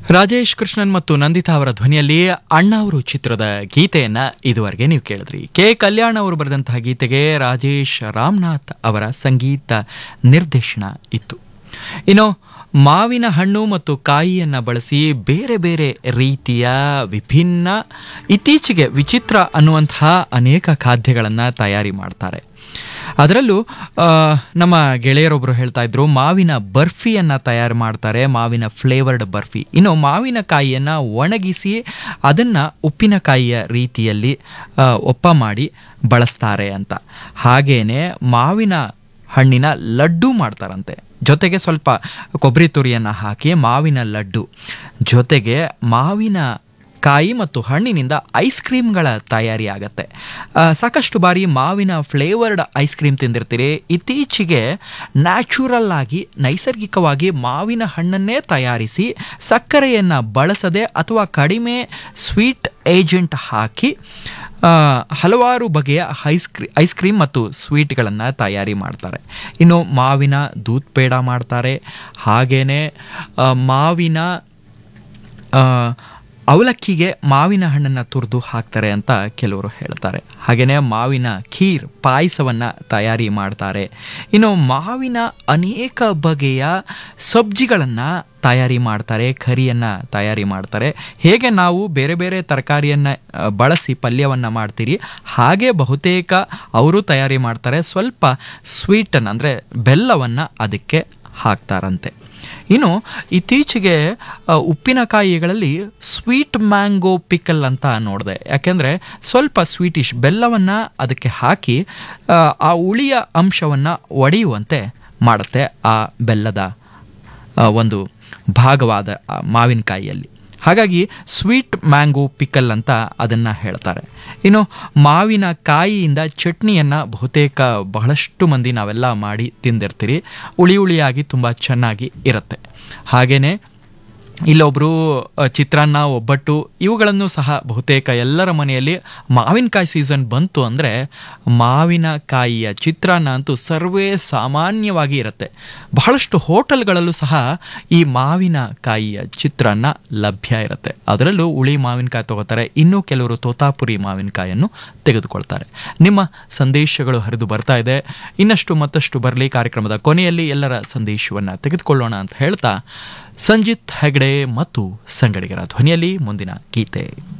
ರಾಜೇಶ್ ಕೃಷ್ಣನ್ ಮತ್ತು ನಂದಿತಾ ಅವರ ಧ್ವನಿಯಲ್ಲಿ ಅಣ್ಣ ಅವರು ಚಿತ್ರದ ಗೀತೆಯನ್ನ ಇದುವರೆಗೆ ನೀವು ಕೇಳಿದ್ರಿ ಕೆ ಕಲ್ಯಾಣ್ ಅವರು ಬರೆದಂತಹ ಗೀತೆಗೆ ರಾಜೇಶ್ ರಾಮನಾಥ್ ಅವರ ಸಂಗೀತ ನಿರ್ದೇಶನ ಇತ್ತು ಇನ್ನು ಮಾವಿನ ಹಣ್ಣು ಮತ್ತು ಕಾಯಿಯನ್ನ ಬಳಸಿ ಬೇರೆ ಬೇರೆ ರೀತಿಯ ವಿಭಿನ್ನ ಇತ್ತೀಚೆಗೆ ವಿಚಿತ್ರ ಅನ್ನುವಂತಹ ಅನೇಕ ಖಾದ್ಯಗಳನ್ನು ತಯಾರಿ ಮಾಡ್ತಾರೆ ಅದರಲ್ಲೂ ಆ, ನಮ್ಮ ಗೆಳೆಯರೊಬ್ಬರು ಹೇಳ್ತಾ ಇದ್ರು ಮಾವಿನ ಬರ್ಫಿಯನ್ನ ತಯಾರು ಮಾಡ್ತಾರೆ ಮಾವಿನ ಫ್ಲೇವರ್ಡ್ ಬರ್ಫಿ ಇನ್ನು ಮಾವಿನಕಾಯಿಯನ್ನ ಒಣಗಿಸಿ ಅದನ್ನ ಉಪ್ಪಿನಕಾಯಿಯ ರೀತಿಯಲ್ಲಿ ಆ, ಒಪ್ಪ ಮಾಡಿ ಬಳಸ್ತಾರೆ ಅಂತ ಹಾಗೇನೆ ಮಾವಿನ ಹಣ್ಣಿನ ಲಡ್ಡು ಮಾಡ್ತಾರಂತೆ ಜೊತೆಗೆ ಸ್ವಲ್ಪ ಕೊಬ್ಬರಿ ತುರಿಯನ್ನು ಹಾಕಿ ಮಾವಿನ ಲಡ್ಡು ಜೊತೆಗೆ ಮಾವಿನ ಕಾಯಿ ಮತ್ತು ಹಣ್ಣಿನಿಂದ ಐಸ್ ಕ್ರೀಮ್ಗಳ ತಯಾರಿ ಆಗತ್ತೆ ಆ, ಸಾಕಷ್ಟು ಬಾರಿ ಮಾವಿನ ಫ್ಲೇವರ್ಡ್ ಐಸ್ ಕ್ರೀಮ್ ತಿಂದಿರ್ತೀರಿ ಇತ್ತೀಚೆಗೆ ನ್ಯಾಚುರಲ್ ಆಗಿ ನೈಸರ್ಗಿಕವಾಗಿ ಮಾವಿನ ಹಣ್ಣನ್ನೇ ತಯಾರಿಸಿ ಸಕ್ಕರೆಯನ್ನು ಬಳಸದೆ ಅಥವಾ ಕಡಿಮೆ ಸ್ವೀಟ್ ಏಜೆಂಟ್ ಹಾಕಿ ಆ, ಹಲವಾರು ಬಗೆಯ ಐಸ್ ಕ್ರೀ ಐಸ್ ಕ್ರೀಮ್ ಮತ್ತು ಸ್ವೀಟ್ಗಳನ್ನು ತಯಾರಿ ಮಾಡ್ತಾರೆ ಇನ್ನು ಮಾವಿನ ದೂತ್ ಪೇಡ ಮಾಡ್ತಾರೆ ಹಾಗೇನೆ ಆ, ಮಾವಿನ ಆ, ಅವಲಕ್ಕಿಗೆ ಮಾವಿನ ಹಣ್ಣನ್ನು ತುರಿದು ಹಾಕ್ತಾರೆ ಅಂತ ಕೆಲವರು ಹೇಳ್ತಾರೆ ಹಾಗೆಯೇ ಮಾವಿನ ಖೀರ್ ಪಾಯಸವನ್ನು ತಯಾರಿ ಮಾಡ್ತಾರೆ ಇನ್ನು ಮಾವಿನ ಅನೇಕ ಬಗೆಯ ಸಬ್ಜಿಗಳನ್ನು ತಯಾರಿ ಮಾಡ್ತಾರೆ ಕರಿಯನ್ನು ತಯಾರಿ ಮಾಡ್ತಾರೆ ಹೇಗೆ ನಾವು ಬೇರೆ ಬೇರೆ ತರಕಾರಿಯನ್ನು ಬಳಸಿ ಪಲ್ಯವನ್ನು ಮಾಡ್ತೀರಿ ಹಾಗೆ ಬಹುತೇಕ ಅವರು ತಯಾರಿ ಮಾಡ್ತಾರೆ ಸ್ವಲ್ಪ ಸ್ವೀಟನ್ನು ಅಂದರೆ ಬೆಲ್ಲವನ್ನು ಅದಕ್ಕೆ ಹಾಕ್ತಾರಂತೆ ಇನ್ನು ಇತ್ತೀಚೆಗೆ ಆ, ಉಪ್ಪಿನಕಾಯಿಗಳಲ್ಲಿ ಸ್ವೀಟ್ ಮ್ಯಾಂಗೋ ಪಿಕಲ್ ಅಂತ ನೋಡಿದೆ ಯಾಕೆಂದರೆ ಸ್ವಲ್ಪ ಸ್ವೀಟಿಶ್ ಬೆಲ್ಲವನ್ನು ಅದಕ್ಕೆ ಹಾಕಿ ಆ, ಆ ಉಳಿಯ ಅಂಶವನ್ನು ಒಡೆಯುವಂತೆ ಮಾಡುತ್ತೆ ಆ ಬೆಲ್ಲದ ಆ, ಒಂದು ಭಾಗವಾದ ಆ ಮಾವಿನಕಾಯಿಯಲ್ಲಿ ಹಾಗಾಗಿ ಸ್ವೀಟ್ ಮ್ಯಾಂಗೋ ಪಿಕಲ್ ಅಂತ ಅದನ್ನು ಹೇಳ್ತಾರೆ ಇನ್ನು ಮಾವಿನ ಕಾಯಿಯಿಂದ ಚಟ್ನಿಯನ್ನು ಬಹುತೇಕ ಬಹಳಷ್ಟು ಮಂದಿ ನಾವೆಲ್ಲ ಮಾಡಿ ತಿಂದಿರ್ತೀರಿ ಉಳಿ ಉಳಿಯಾಗಿ ತುಂಬ ಚೆನ್ನಾಗಿ ಇರುತ್ತೆ ಹಾಗೆಯೇ ಇಲ್ಲೊಬ್ಬರು ಚಿತ್ರಾನ್ನ ಒಬ್ಬಟ್ಟು ಇವುಗಳನ್ನು ಸಹ ಬಹುತೇಕ ಎಲ್ಲರ ಮನೆಯಲ್ಲಿ ಮಾವಿನಕಾಯಿ ಸೀಸನ್ ಬಂತು ಅಂದರೆ ಮಾವಿನಕಾಯಿಯ ಚಿತ್ರಾನ್ನ ಅಂತೂ ಸರ್ವೇ ಸಾಮಾನ್ಯವಾಗಿ ಇರುತ್ತೆ ಬಹಳಷ್ಟು ಹೋಟೆಲ್ಗಳಲ್ಲೂ ಸಹ ಈ ಮಾವಿನಕಾಯಿಯ ಚಿತ್ರಾನ್ನ ಲಭ್ಯ ಇರುತ್ತೆ ಅದರಲ್ಲೂ ಉಳಿ ಮಾವಿನಕಾಯಿ ತಗೋತಾರೆ ಇನ್ನೂ ಕೆಲವರು ತೋತಾಪುರಿ ಮಾವಿನಕಾಯನ್ನು ತೆಗೆದುಕೊಳ್ತಾರೆ ನಿಮ್ಮ ಸಂದೇಶಗಳು ಹರಿದು ಬರ್ತಾ ಇದೆ ಇನ್ನಷ್ಟು ಮತ್ತಷ್ಟು ಬರಲಿ ಕಾರ್ಯಕ್ರಮದ ಕೊನೆಯಲ್ಲಿ ಎಲ್ಲರ ಸಂದೇಶವನ್ನು ತೆಗೆದುಕೊಳ್ಳೋಣ ಅಂತ ಹೇಳ್ತಾ ಸಂಜಿತ್ ಹೆಗ್ಡೆ ಮತ್ತು ಸಂಗಡಿಗರ ಧ್ವನಿಯಲ್ಲಿ ಮುಂದಿನ ಗೀತೆ